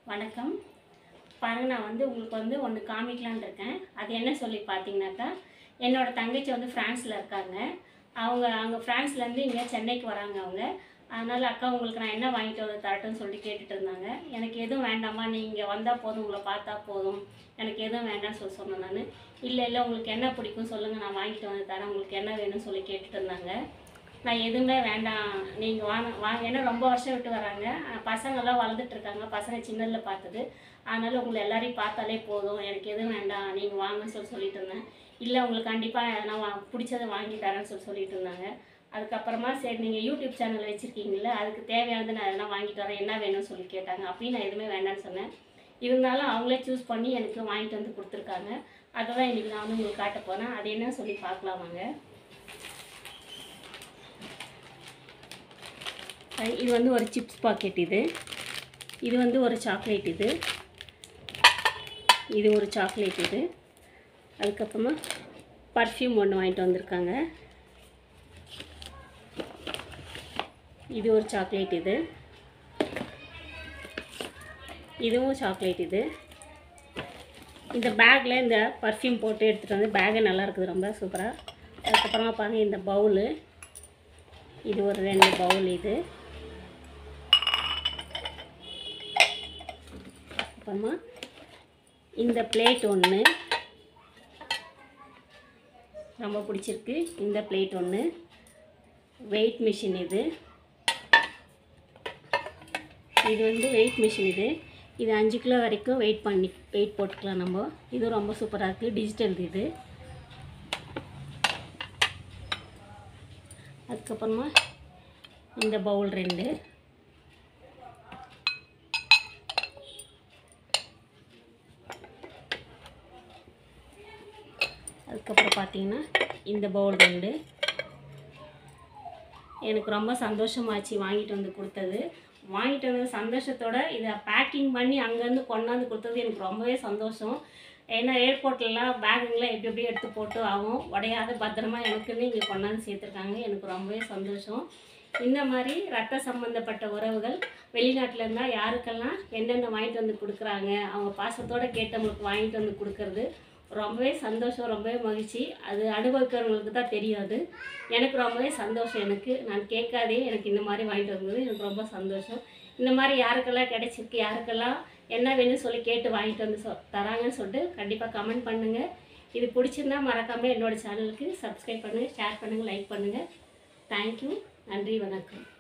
வணக்கம் பாருங்க நான் வந்து உங்களுக்கு வந்து ஒன்று காமிக்கலான்னு இருக்கேன் அது என்ன சொல்லி பார்த்தீங்கன்னாக்கா என்னோட தங்கச்சி வந்து ஃப்ரான்ஸில் இருக்காங்க அவங்க அங்கே ஃப்ரான்ஸ்லேருந்து இங்கே சென்னைக்கு வராங்க அவங்க அதனால் அக்கா உங்களுக்கு நான் என்ன வாங்கிட்டு வந்து தரட்டும்னு சொல்லிட்டு கேட்டுட்டு இருந்தாங்க எனக்கு எதுவும் வேண்டாம்மா நீங்கள் வந்தால் போதும் உங்களை பார்த்தா போதும் எனக்கு எதுவும் வேண்டாம்னு சொல்லி சொன்னேன் நான் இல்லை இல்லை உங்களுக்கு என்ன பிடிக்கும் சொல்லுங்கள் நான் வாங்கிட்டு வந்து தரேன் உங்களுக்கு என்ன வேணும்னு சொல்லி கேட்டுட்டு இருந்தாங்க நான் எதுவுமே வேண்டாம் நீங்கள் வாங்க வாங்க ஏன்னா ரொம்ப வருஷம் விட்டு வராங்க அஹ் பசங்கெல்லாம் வளர்ந்துட்டு இருக்காங்க பசங்க சின்னதில் பார்த்தது அதனால் உங்களை எல்லாரையும் பார்த்தாலே போதும் எனக்கு எதுவும் வேண்டாம் நீங்கள் வாங்கன்னு சொல்லி சொல்லிட்டு இருந்தேன் இல்லை உங்களுக்கு கண்டிப்பாக நான் வா பிடிச்சதை வாங்கி தரேன்னு சொல்லி சொல்லிட்டு இருந்தாங்க அதுக்கப்புறமா சரி நீங்கள் யூடியூப் சேனல் வச்சுருக்கீங்களே அதுக்கு தேவையானது நான் எதனா வாங்கிட்டு வரேன் என்ன வேணும்னு சொல்லி கேட்டாங்க அப்படின்னு நான் எதுவுமே வேண்டாம்னு சொன்னேன் இருந்தாலும் அவங்களே சூஸ் பண்ணி எனக்கு வாங்கிட்டு வந்து கொடுத்துருக்காங்க அதை தான் இன்றைக்கி நான் வந்து உங்களுக்கு காட்ட போனேன் அது என்ன சொல்லி பார்க்கலாம் வாங்க இது வந்து ஒரு சிப்ஸ் பாக்கெட் இது இது வந்து ஒரு சாக்லேட் இது இது ஒரு சாக்லேட் இது அதுக்கப்புறமா பர்ஃப்யூம் ஒன்று வாங்கிட்டு வந்திருக்காங்க இது ஒரு சாக்லேட் இது இதுவும் சாக்லேட் இது இந்த பேக்கில் இந்த பர்ஃப்யூம் போட்டு எடுத்துகிட்டு வந்து பேக்கே நல்லா இருக்குது ரொம்ப சூப்பராக அதுக்கப்புறமா பாருங்கள் இந்த பவுலு இது ஒரு ரெண்டு பவுல் இது அப்புறமா இந்த பிளேட் ஒன்று ரொம்ப பிடிச்சிருக்கு இந்த பிளேட் ஒன்று வெயிட் மிஷின் இது இது வந்து வெயிட் மிஷின் இது இது அஞ்சு கிலோ வரைக்கும் வெயிட் பண்ணி வெயிட் போட்டுக்கலாம் நம்ம இது ரொம்ப சூப்பராக இருக்குது டிஜிட்டல் இது அதுக்கப்புறமா இந்த பவுல் ரெண்டு அதுக்கப்புறம் பார்த்தீங்கன்னா இந்த பவுல் ரெண்டு எனக்கு ரொம்ப சந்தோஷமாச்சு வாங்கிட்டு வந்து கொடுத்தது வாங்கிட்டு வந்த சந்தோஷத்தோட இதை பேக்கிங் பண்ணி அங்கேருந்து கொண்டாந்து கொடுத்தது எனக்கு ரொம்பவே சந்தோஷம் ஏன்னா ஏர்போர்ட்லலாம் பேகுங்களாம் எப்படி எப்படி எடுத்து போட்டு ஆகும் உடையாத பத்திரமா எனக்குன்னு இங்கே கொண்டாந்து சேர்த்துருக்காங்க எனக்கு ரொம்பவே சந்தோஷம் இந்த மாதிரி ரத்த சம்மந்தப்பட்ட உறவுகள் வெளிநாட்டில் இருந்தால் யாருக்கெல்லாம் என்னென்ன வாங்கிட்டு வந்து கொடுக்குறாங்க அவங்க பாசத்தோடு கேட்டவங்களுக்கு வாங்கிட்டு வந்து கொடுக்கறது ரொம்பவே சந்தோஷம் ரொம்பவே மகிழ்ச்சி அது அனுபவிக்கிறவங்களுக்கு தான் தெரியும் அது எனக்கு ரொம்பவே சந்தோஷம் எனக்கு நான் கேட்காதே எனக்கு இந்த மாதிரி வாங்கிட்டு வந்தது எனக்கு ரொம்ப சந்தோஷம் இந்த மாதிரி யாருக்கெல்லாம் கிடைச்சிருக்கு யாருக்கெல்லாம் என்ன வேணும்னு சொல்லி கேட்டு வாங்கிட்டு வந்து சொ தராங்கன்னு சொல்லிட்டு கண்டிப்பாக கமெண்ட் பண்ணுங்கள் இது பிடிச்சிருந்தா மறக்காமல் என்னோடய சேனலுக்கு சப்ஸ்கிரைப் பண்ணுங்கள் ஷேர் பண்ணுங்கள் லைக் பண்ணுங்கள் தேங்க்யூ நன்றி வணக்கம்